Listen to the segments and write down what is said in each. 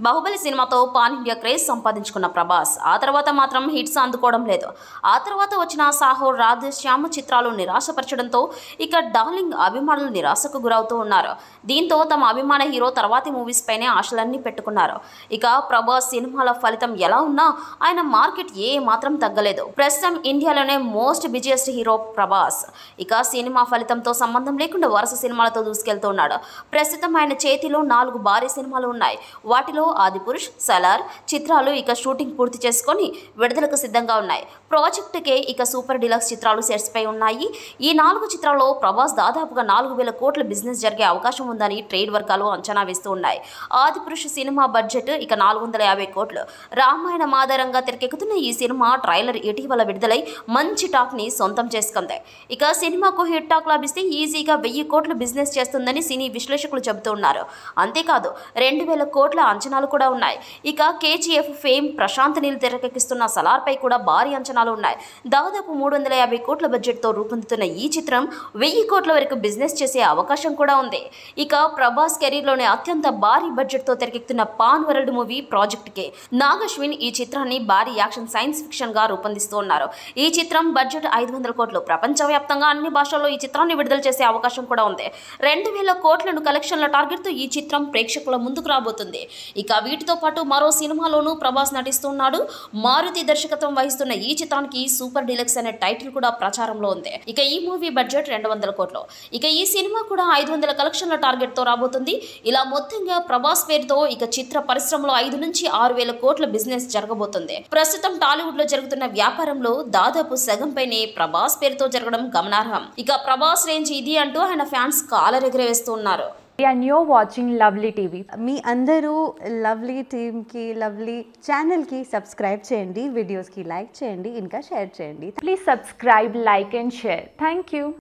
బాహుబలి సినిమాతో pan India craze సంపాదించుకున్న ప్రభాస్ ఆ తర్వాత మాత్రం హిట్స్ అందుకోవడం లేదు ఆ తర్వాత వచ్చిన సాహో రాధే శ్యామ చిత్రాలు నిరాశపరచడంతో ఇక డార్లింగ్ అభిమానులు నిరాశకు గురవుతూ ఉన్నారు దీంతో తమ అభిమాన హీరో తర్వాతి మూవీస్ పైనే ఆశలన్నీ పెట్టుకున్నారు ఇక ప్రభాస్ సినిమాల ఫలితం ఎలా ఉన్నా ఆయన మార్కెట్ ఏ మాత్రం తగ్గలేదు ప్రస్తుతం ఇండియాలోనే మోస్ట్ బిజియెస్ట్ హీరో ప్రభాస్ ఇక సినిమా ఫలితంతో సంబంధం లేకుండా వరుస సినిమాలతో దూసుకెళ్తున్నాడు ప్రస్తుతం ఆయన చేతిలో నాలుగు భారీ సినిమాలు ఉన్నాయి వాటిలో ఆదిపురుష్ సలార్ చిత్రాలు ఇక షూటింగ్ పూర్తి చేసుకొని విడుదలకు సిద్ధంగా ఉన్నాయి ప్రాజెక్టుకే ఇక సూపర్ డిలక్స్ చిత్రాలు సెట్స్ పై ఉన్నాయి ఈ నాలుగు చిత్రాల్లో ప్రభాస్ దాదాపుగా నాలుగు వేల కోట్ల బిజినెస్ జరిగే అవకాశం ఉందని ట్రేడ్ వర్గాలు అంచనా వేస్తూ ఉన్నాయి ఆదిపురుష్ సినిమా బడ్జెట్ ఇక నాలుగు వందల యాభై కోట్లు రామాయణం ఆధారంగా తెరకెక్కుతున్న ఈ సినిమా ట్రైలర్ ఇటీవల విడుదలై మంచి టాక్ ని సొంతం చేసుకుంది ఇక సినిమాకు హిట్ టాక్ లభిస్తే ఈజీగా వెయ్యి కోట్లు బిజినెస్ చేస్తుందని సినీ విశ్లేషకులు చెబుతున్నారు అంతేకాదు రెండు వేల కోట్ల అంచనాలు కూడా ఉన్నాయి ఇక కేజీఎఫ్ ఫేమ్ ప్రశాంత్ నీల్ తెరకెక్కిస్తున్న సలార్పై కూడా భారీ అంచనాలు ఉన్నాయి దాదాపు మూడు వందల యాభై కోట్ల బడ్జెట్తో రూపొందుతున్న ఈ చిత్రం వెయ్యి కోట్ల వరకు బిజినెస్ చేసే అవకాశం కూడా ఉంది ఇక ప్రభాస్ కెరీర్లోనే అత్యంత భారీ బడ్జెట్తో తెరకెక్కుతున్న పాన్ వరల్డ్ మూవీ ప్రాజెక్ట్కే నాగశ్విన్ ఈ చిత్రాన్ని భారీ యాక్షన్ సైన్స్ ఫిక్షన్ గా రూపొందిస్తూ ఉన్నారు ఈ చిత్రం బడ్జెట్ ఐదు వందల కోట్లు ప్రపంచవ్యాప్తంగా అన్ని భాషల్లో ఈ చిత్రాన్ని విడుదల చేసే అవకాశం కూడా ఉంది రెండు వేల కోట్లను కలెక్షన్ల టార్గెట్తో ఈ చిత్రం ప్రేక్షకుల ముందుకు రాబోతుంది ఇక వీటితో పాటు మరో సినిమాలోనూ ప్రభాస్ నటిస్తున్నాడు మారుతి దర్శకత్వం వహిస్తున్న ఈ చిత్రానికి సూపర్ డిలక్స్ అనే టైటిల్ కూడా ప్రచారంలో ఉంది ఇక ఈ మూవీ బడ్జెట్ రెండు వందల కోట్లు ఇక ఈ సినిమా కూడా ఐదు వందల కలెక్షన్ల టార్గెట్ తో రాబోతుంది ఇలా మొత్తంగా ప్రభాస్ పేరుతో ఇక చిత్ర పరిశ్రమలో ఐదు నుంచి ఆరు వేల కోట్ల బిజినెస్ జరగబోతుంది ప్రస్తుతం టాలీవుడ్ లో జరుగుతున్న వ్యాపారంలో దాదాపు సగం పైనే ప్రభాస్ పేరుతో జరగడం గమనార్హం ఇక ప్రభాస్ రేంజ్ ఇది అంటూ ఆయన ఫ్యాన్స్ కాలర్ ఎగరవేస్తున్నారు and you're watching Lovely TV. మీ అందరూ లవ్లీ టీమ్కి లవ్లీ ఛానల్కి సబ్స్క్రైబ్ చేయండి వీడియోస్కి లైక్ చేయండి ఇంకా షేర్ చేయండి Please subscribe, like, and share. Thank you.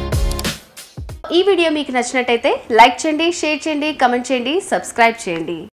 ఈ వీడియో మీకు నచ్చినట్టయితే లైక్ చేయండి షేర్ చేయండి కమెంట్ చేయండి సబ్స్క్రైబ్ చేయండి